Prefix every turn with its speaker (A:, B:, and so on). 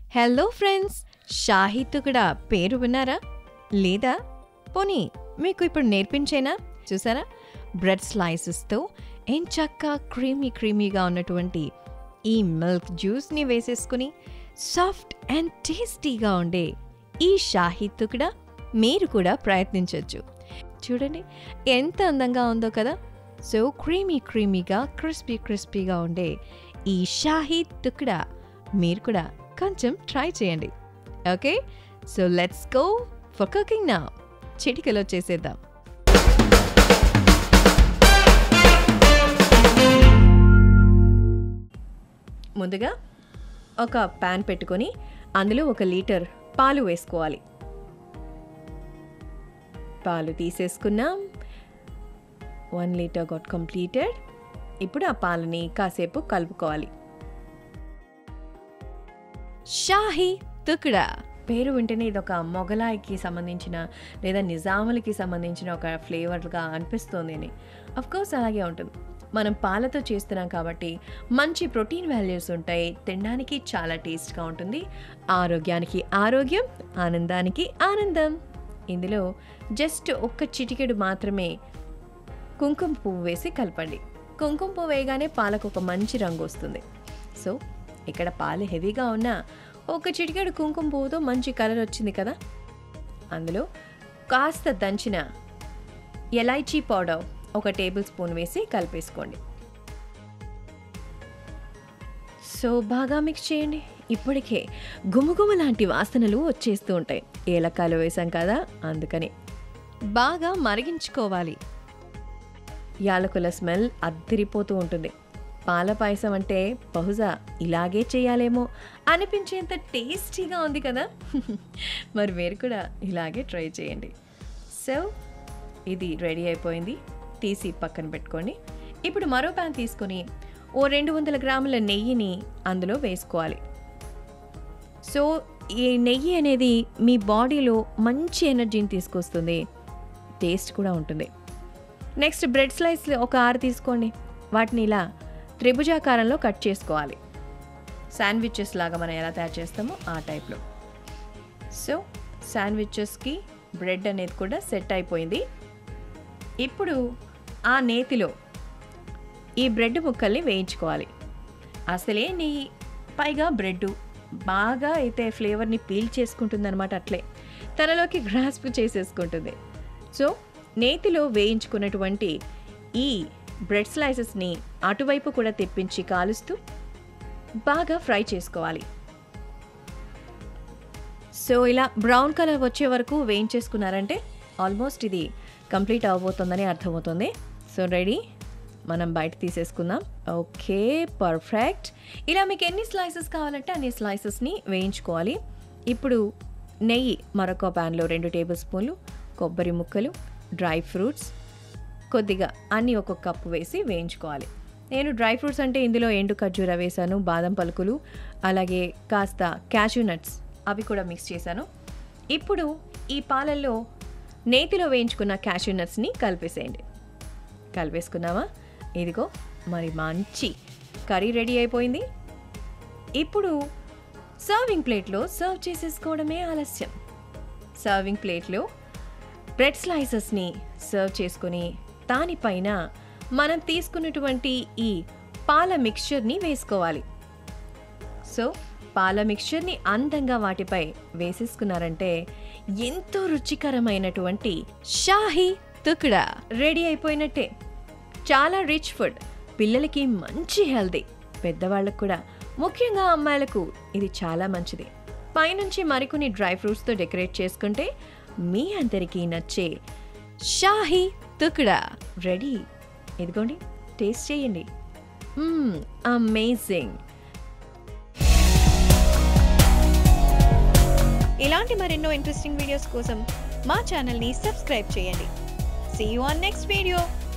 A: hello friends Shahi తుకడా పేరు విన్నారా లేదా పోనీ మీకు ఇప్పుడు నేర్పించేనా చూసారా బ్రెడ్ స్లైసెస్తో ఎంచక్క క్రీమీ క్రీమీగా ఉన్నటువంటి ఈ మిల్క్ జ్యూస్ని వేసేసుకుని సాఫ్ట్ అండ్ టేస్టీగా ఉండే ఈ షాహీ తుకడా మీరు కూడా ప్రయత్నించవచ్చు చూడండి ఎంత అందంగా ఉందో కదా సో క్రీమీ క్రీమీగా క్రిస్పీ క్రిస్పీగా ఉండే ఈ షాహీ తుకడా మీరు కూడా కొంచెం ట్రై చేయండి okay so let's go for cooking నా చిటికలో చేసేద్దాం ముందుగా ఒక ప్యాన్ పెట్టుకొని అందులో ఒక లీటర్ పాలు వేసుకోవాలి పాలు తీసేసుకున్నాం వన్ లీటర్ గొట్ కంప్లీటెడ్ ఇప్పుడు ఆ పాలని కాసేపు కలుపుకోవాలి షాహీ తుకడా పేరు వింటేనే ఇది ఒక మొగలాయికి సంబంధించిన లేదా నిజాములకి సంబంధించిన ఒక ఫ్లేవర్గా అనిపిస్తుంది అని కోర్స్ అలాగే ఉంటుంది మనం పాలతో చేస్తున్నాం కాబట్టి మంచి ప్రోటీన్ వాల్యూస్ ఉంటాయి తినడానికి చాలా టేస్ట్గా ఉంటుంది ఆరోగ్యానికి ఆరోగ్యం ఆనందానికి ఆనందం ఇందులో జస్ట్ ఒక్క చిటికెడు మాత్రమే కుంకుమ పువ్వు వేసి కలపండి కుంకుమ పువ్వు వేయగానే పాలకు ఒక మంచి రంగు వస్తుంది సో ఇక్కడ పాలు హెవీగా ఉన్నా ఒక చిటికెడు కుంకుమ పువ్వుతో మంచి కలర్ వచ్చింది కదా అందులో కాస్త దంచిన ఎలైచీ పౌడర్ ఒక టేబుల్ స్పూన్ వేసి కలిపేసుకోండి సో బాగా మిక్స్ చేయండి ఇప్పటికే గుమగుమ లాంటి వాసనలు వచ్చేస్తూ ఉంటాయి ఏలక్కాయలు వేసాం కదా అందుకని బాగా మరిగించుకోవాలి యాలకుల స్మెల్ అద్దిరిపోతూ ఉంటుంది పాల పాయసం అంటే బహుశా ఇలాగే చేయాలేమో అనిపించేంత టేస్టీగా ఉంది కదా మరి మీరు కూడా ఇలాగే ట్రై చేయండి సో ఇది రెడీ అయిపోయింది తీసి పక్కన పెట్టుకోండి ఇప్పుడు మరో ప్యాన్ తీసుకొని ఓ రెండు వందల గ్రాముల నెయ్యిని అందులో వేసుకోవాలి సో ఈ నెయ్యి అనేది మీ బాడీలో మంచి ఎనర్జీని తీసుకొస్తుంది టేస్ట్ కూడా ఉంటుంది నెక్స్ట్ బ్రెడ్ స్లైస్ ఒక ఆరు తీసుకోండి వాటిని ఇలా త్రిభుజాకారంలో కట్ చేసుకోవాలి శాండ్విచెస్ లాగా మనం ఎలా తయారు చేస్తామో ఆ టైప్లో సో శాండ్విచెస్కి బ్రెడ్ అనేది కూడా సెట్ అయిపోయింది ఇప్పుడు ఆ నేతిలో ఈ బ్రెడ్ ముక్కల్ని వేయించుకోవాలి అసలే నెయ్యి పైగా బ్రెడ్ బాగా అయితే ఫ్లేవర్ని పీల్ చేసుకుంటుంది అనమాట అట్లే తనలోకి గ్రాస్ప్ చేసేసుకుంటుంది సో నేతిలో వేయించుకున్నటువంటి ఈ బ్రెడ్ స్లైసెస్ని అటువైపు కూడా తెప్పించి కాలుస్తూ బాగా ఫ్రై చేసుకోవాలి సో ఇలా బ్రౌన్ కలర్ వచ్చే వరకు వేయించేసుకున్నారంటే ఆల్మోస్ట్ ఇది కంప్లీట్ అవబోతుందని అర్థమవుతుంది సో రెడీ మనం బయట తీసేసుకుందాం ఓకే పర్ఫెక్ట్ ఇలా మీకు ఎన్ని స్లైసెస్ కావాలంటే అన్ని స్లైసెస్ని వేయించుకోవాలి ఇప్పుడు నెయ్యి మరొక ప్యాన్లో రెండు టేబుల్ స్పూన్లు కొబ్బరి ముక్కలు డ్రై ఫ్రూట్స్ కొద్దిగా అన్నీ ఒక్కొక్క కప్పు వేసి వేయించుకోవాలి నేను డ్రై ఫ్రూట్స్ అంటే ఇందులో ఎండు ఖర్జూర వేశాను బాదం పలుకులు అలాగే కాస్త క్యాషూ నట్స్ అవి కూడా మిక్స్ చేశాను ఇప్పుడు ఈ పాలల్లో నేతిలో వేయించుకున్న క్యాషూ నట్స్ని కలిపేసేయండి కలిపేసుకున్నామా ఇదిగో మరి మంచి కర్రీ రెడీ అయిపోయింది ఇప్పుడు సర్వింగ్ ప్లేట్లో సర్వ్ చేసేసుకోవడమే ఆలస్యం సర్వింగ్ ప్లేట్లో బ్రెడ్ స్లైసెస్ని సర్వ్ చేసుకుని దానిపైన మనం తీసుకున్నటువంటి ఈ పాల మిక్స్చర్ని వేసుకోవాలి సో పాల మిక్స్చర్ని అందంగా వాటిపై వేసేసుకున్నారంటే ఎంతో రుచికరమైనటువంటి షాహీ తుకుడా రెడీ అయిపోయినట్టే చాలా రిచ్ ఫుడ్ పిల్లలకి మంచి హెల్దీ పెద్దవాళ్ళకు కూడా ముఖ్యంగా అమ్మాయిలకు ఇది చాలా మంచిది పైనుంచి మరికొన్ని డ్రై ఫ్రూట్స్తో డెకరేట్ చేసుకుంటే మీ అందరికీ నచ్చే షాహీ తుకుడా రెడీ ఇదిగోండి టేస్ట్ చేయండి అమేజింగ్
B: ఇలాంటి మరెన్నో ఇంట్రెస్టింగ్ వీడియోస్ కోసం మా ఛానల్ని సబ్స్క్రైబ్ చేయండి see you on next video